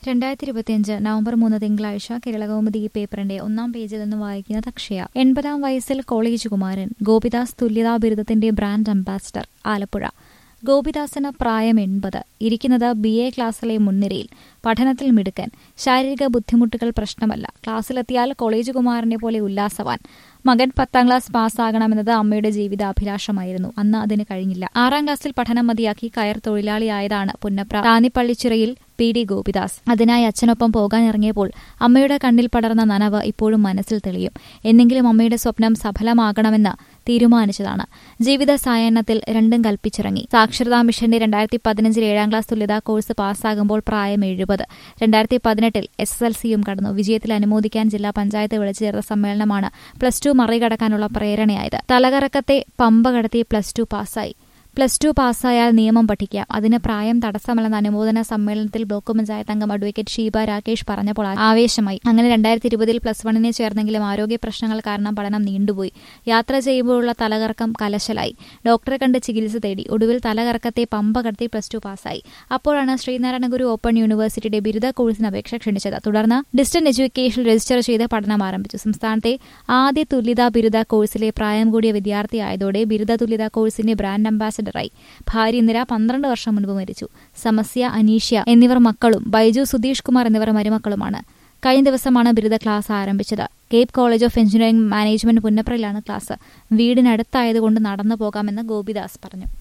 രണ്ടായിരത്തി ഇരുപത്തിയഞ്ച് നവംബർ മൂന്ന് തിങ്കളാഴ്ച കേരളകൗമുദി ഈ പേപ്പറിന്റെ ഒന്നാം പേജിൽ നിന്ന് വായിക്കുന്നത് അക്ഷയ എൺപതാം വയസ്സിൽ കോളേജ് കുമാരൻ ഗോപിദാസ് തുല്യതാ ബിരുദത്തിന്റെ ബ്രാൻഡ് അംബാസിഡർ ആലപ്പുഴ ഗോപിദാസിന് പ്രായം എൺപത് ഇരിക്കുന്നത് ബി എ ക്ലാസ്സിലെ മുൻനിരയിൽ പഠനത്തിൽ മിടുക്കൻ ശാരീരിക ബുദ്ധിമുട്ടുകൾ പ്രശ്നമല്ല ക്ലാസ്സിലെത്തിയാൽ കോളേജ് കുമാരനെ പോലെ ഉല്ലാസവാൻ മകൻ പത്താം ക്ലാസ് പാസ്സാകണമെന്നത് അമ്മയുടെ ജീവിതാഭിലാഷമായിരുന്നു അന്ന് അതിന് കഴിഞ്ഞില്ല ആറാം ക്ലാസ്സിൽ പഠനം മതിയാക്കി കയർ തൊഴിലാളിയായതാണ് പുന്നപ്ര റാന്നിപ്പള്ളിച്ചിറയിൽ പി ഡി ഗോപിദാസ് അതിനായി അച്ഛനൊപ്പം പോകാനിറങ്ങിയപ്പോൾ അമ്മയുടെ കണ്ണിൽ പടർന്ന നനവ് ഇപ്പോഴും മനസ്സിൽ തെളിയും എന്നെങ്കിലും അമ്മയുടെ സ്വപ്നം സഫലമാകണമെന്ന് തീരുമാനിച്ചതാണ് ജീവിത സായാഹ്നത്തിൽ രണ്ടും കൽപ്പിച്ചിറങ്ങി സാക്ഷരതാ മിഷന്റെ രണ്ടായിരത്തി പതിനഞ്ചിൽ ഏഴാം ക്ലാസ് തുല്യതാ കോഴ്സ് പാസ്സാകുമ്പോൾ പ്രായം എഴുപത് രണ്ടായിരത്തി പതിനെട്ടിൽ എസ് എസ് എൽ സിയും കടന്നു വിജയത്തിൽ അനുമോദിക്കാൻ ജില്ലാ പഞ്ചായത്ത് വിളിച്ചു ചേർത്ത സമ്മേളനമാണ് പ്ലസ് ടു മറികടക്കാനുള്ള പ്രേരണയായത് തലകറക്കത്തെ പമ്പ കടത്തി പ്ലസ് ടു പാസ്സായി പ്ലസ് ടു പാസ്സായാൽ നിയമം പഠിക്കാം അതിന് പ്രായം തടസ്സമല്ലെന്ന അനുമോദന സമ്മേളനത്തിൽ ബ്ലോക്ക് പഞ്ചായത്ത് അംഗം അഡ്വക്കേറ്റ് ഷീബ രാകേഷ് പറഞ്ഞപ്പോൾ ആവേശമായി അങ്ങനെ രണ്ടായിരത്തി ഇരുപതിൽ പ്ലസ് വണ്ണിനെ ചേർന്നെങ്കിലും ആരോഗ്യ പ്രശ്നങ്ങൾ കാരണം പഠനം നീണ്ടുപോയി യാത്ര ചെയ്യുമ്പോഴുള്ള തലകറക്കം കലശലായി ഡോക്ടറെ കണ്ട് ചികിത്സ തേടി ഒടുവിൽ തലകറക്കത്തെ പമ്പ കടത്തി പ്ലസ് ടു പാസ്സായി അപ്പോഴാണ് ശ്രീനാരായണ ഗുരു ഓപ്പൺ യൂണിവേഴ്സിറ്റിയുടെ ബിരുദ കോഴ്സിന് അപേക്ഷ ക്ഷണിച്ചത് തുടർന്ന് ഡിസ്റ്റന്റ് എഡ്യൂക്കേഷൻ രജിസ്റ്റർ ചെയ്ത് പഠനം ആരംഭിച്ചു സംസ്ഥാനത്തെ ആദ്യ തുല്യതാ ബിരുദ കോഴ്സിലെ പ്രായം കൂടിയ വിദ്യാർത്ഥിയായതോടെ ബിരുദ തുല്യതാ കോഴ്സിന്റെ ബ്രാൻഡ് അംബാസിഡർ അംബാസിഡറായി ഭാര്യ ഇന്ദിര പന്ത്രണ്ട് വർഷം മുൻപ് മരിച്ചു സമസ്യ അനീഷ്യ എന്നിവർ മക്കളും ബൈജു സുധീഷ് കുമാർ എന്നിവർ മരുമക്കളുമാണ് കഴിഞ്ഞ ദിവസമാണ് ബിരുദ ക്ലാസ് ആരംഭിച്ചത് cape college of engineering management പുന്നപ്രയിലാണ് ക്ലാസ് വീടിനടുത്തായതുകൊണ്ട് നടന്നു പോകാമെന്ന് ഗോപിദാസ് പറഞ്ഞു